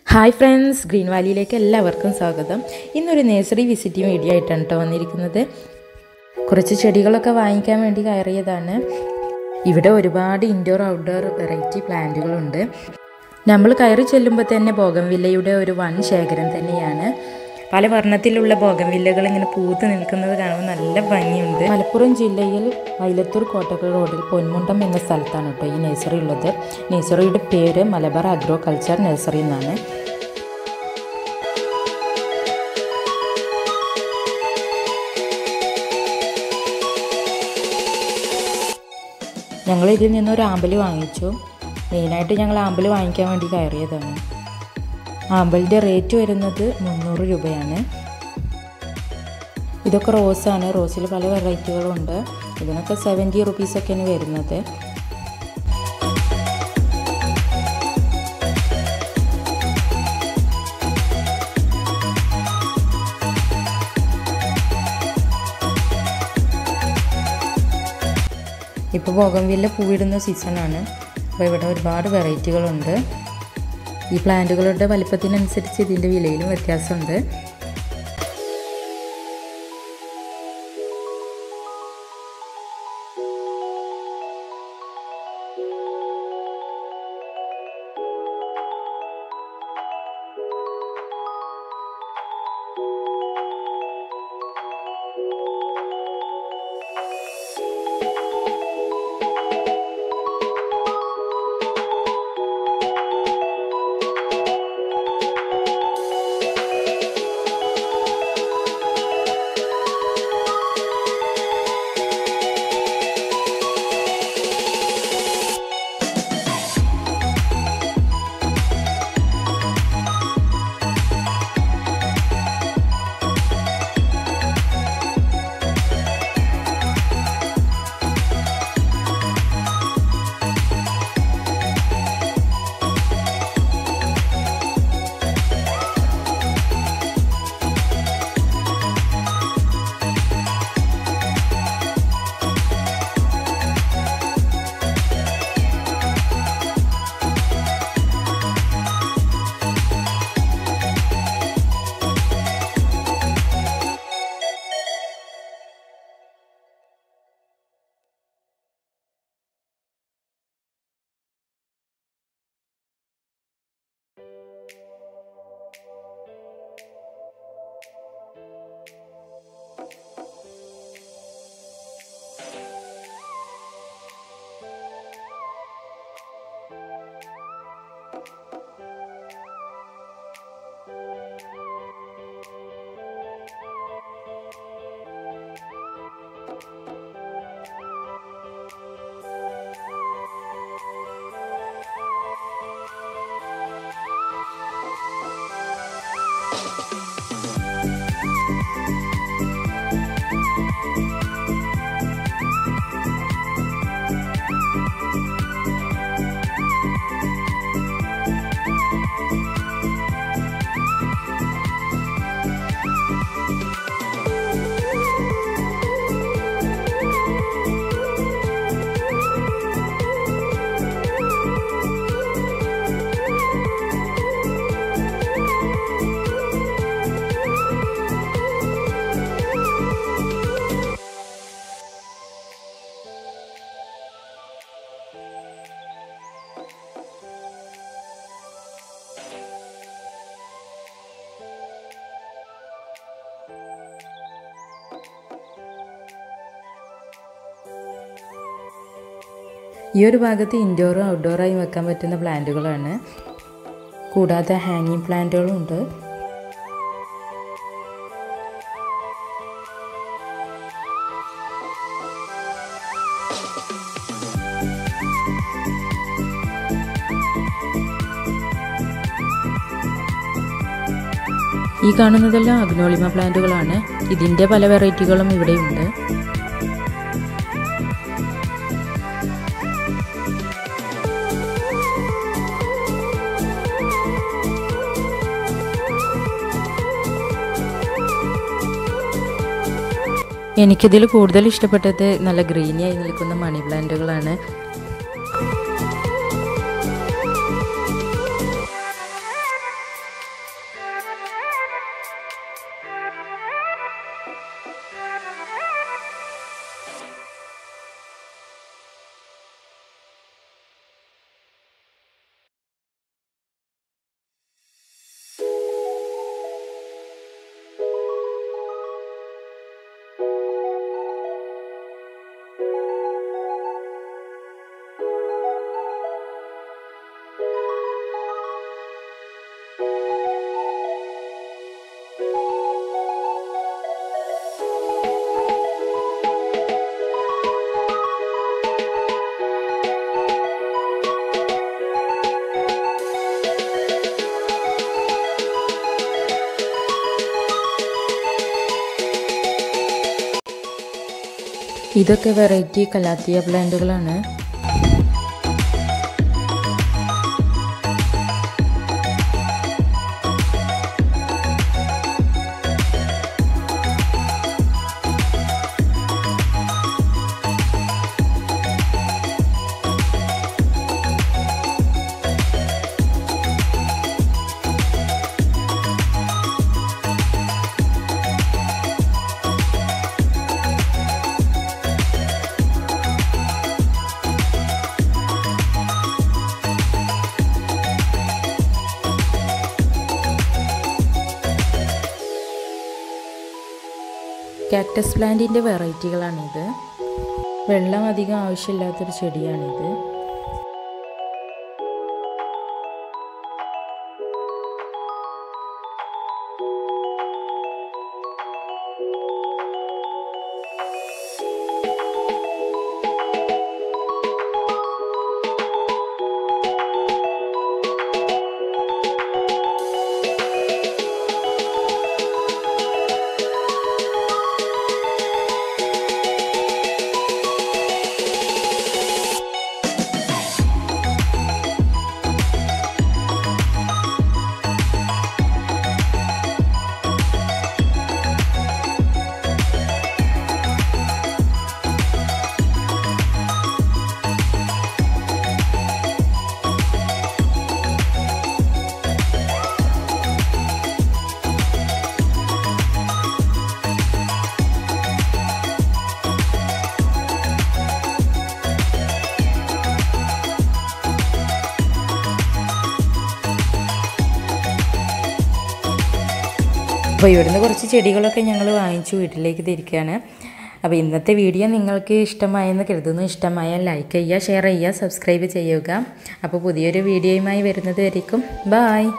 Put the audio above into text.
hi friends green വാലിയിലേക്ക് എല്ലാവർക്കും സ്വാഗതം ഇന്നൊരു നേഴ്സറി വിസിറ്റിംഗ് വീഡിയോ ആയിട്ടാണ് കേട്ടോ വന്നിരിക്കുന്നത് കുറച്ച് ചെടികളൊക്കെ വാങ്ങിക്കാൻ വേണ്ടി കയറിയതാണ് ഇവിടെ ഒരുപാട് ഇൻഡോർ ഔട്ട്ഡോർ വെറൈറ്റി പ്ലാന്റുകളുണ്ട് നമ്മൾ കയറി ചെല്ലുമ്പോൾ തന്നെ ബോഗംവില്ലയുടെ ഒരു വൻ ശേഖരം തന്നെയാണ് പല വർണ്ണത്തിലുള്ള ബോഗംവില്ലകൾ ഇങ്ങനെ പൂത്ത് നിൽക്കുന്നത് കാണുമ്പോൾ നല്ല ഭംഗിയുണ്ട് മലപ്പുറം ജില്ലയിൽ വൈലത്തൂർ കോട്ടക്കൽ റോഡിൽ പൊന്മുണ്ടം എന്ന സ്ഥലത്താണ് കേട്ടോ ഈ നഴ്സറി ഉള്ളത് നഴ്സറിയുടെ പേര് മലബാർ അഗ്രോ കൾച്ചർ നഴ്സറി എന്നാണ് ഞങ്ങൾ ഇതിൽ നിന്ന് ഒരു ആമ്പൽ വാങ്ങിച്ചു മെയിനായിട്ട് ഞങ്ങൾ ആമ്പൽ വാങ്ങിക്കാൻ വേണ്ടി കയറിയതാണ് ആമ്പലിൻ്റെ റേറ്റ് വരുന്നത് മുന്നൂറ് രൂപയാണ് ഇതൊക്കെ റോസാണ് റോസിൽ പല വെറൈറ്റികളും ഉണ്ട് ഇതിനൊക്കെ സെവൻറ്റി റുപ്പീസൊക്കെയാണ് വരുന്നത് ഇപ്പോൾ ബോഗംവില്ല പൂവിടുന്ന സീസണാണ് അപ്പോൾ ഇവിടെ ഒരുപാട് വെറൈറ്റികളുണ്ട് ഈ പ്ലാന്റുകളുടെ വലിപ്പത്തിനനുസരിച്ച് ഇതിൻ്റെ വിലയിലും വ്യത്യാസമുണ്ട് ഈ ഒരു ഭാഗത്ത് ഇൻഡോറും ഔട്ട്ഡോറായും വെക്കാൻ പറ്റുന്ന പ്ലാന്റുകളാണ് കൂടാതെ ഹാങ്ങിങ് പ്ലാന്റുകളും ഉണ്ട് ഈ കാണുന്നതെല്ലാം അഗ്നോളിമ പ്ലാന്റുകളാണ് ഇതിൻ്റെ പല വെറൈറ്റികളും ഇവിടെയുണ്ട് എനിക്കിതിൽ കൂടുതൽ ഇഷ്ടപ്പെട്ടത് നല്ല ഗ്രീനി ആയി നിൽക്കുന്ന മണി പ്ലാന്റുകളാണ് ഇതൊക്കെ വെറൈറ്റി കലാത്തിയ പ്ലാന്റുകളാണ് കാക്ടസ് പ്ലാന്റിൻ്റെ വെറൈറ്റികളാണിത് വെള്ളം അധികം ആവശ്യമില്ലാത്തൊരു ചെടിയാണിത് അപ്പോൾ ഇവിടുന്ന് കുറച്ച് ചെടികളൊക്കെ ഞങ്ങൾ വാങ്ങിച്ചു വീട്ടിലേക്ക് തിരിക്കുകയാണ് അപ്പോൾ ഇന്നത്തെ വീഡിയോ നിങ്ങൾക്ക് ഇഷ്ടമായെന്ന് കരുതുന്നു ഇഷ്ടമായാൽ ലൈക്ക് ചെയ്യുക ഷെയർ ചെയ്യുക സബ്സ്ക്രൈബ് ചെയ്യുക അപ്പോൾ പുതിയൊരു വീഡിയോയുമായി വരുന്നത് വരയ്ക്കും ബായ്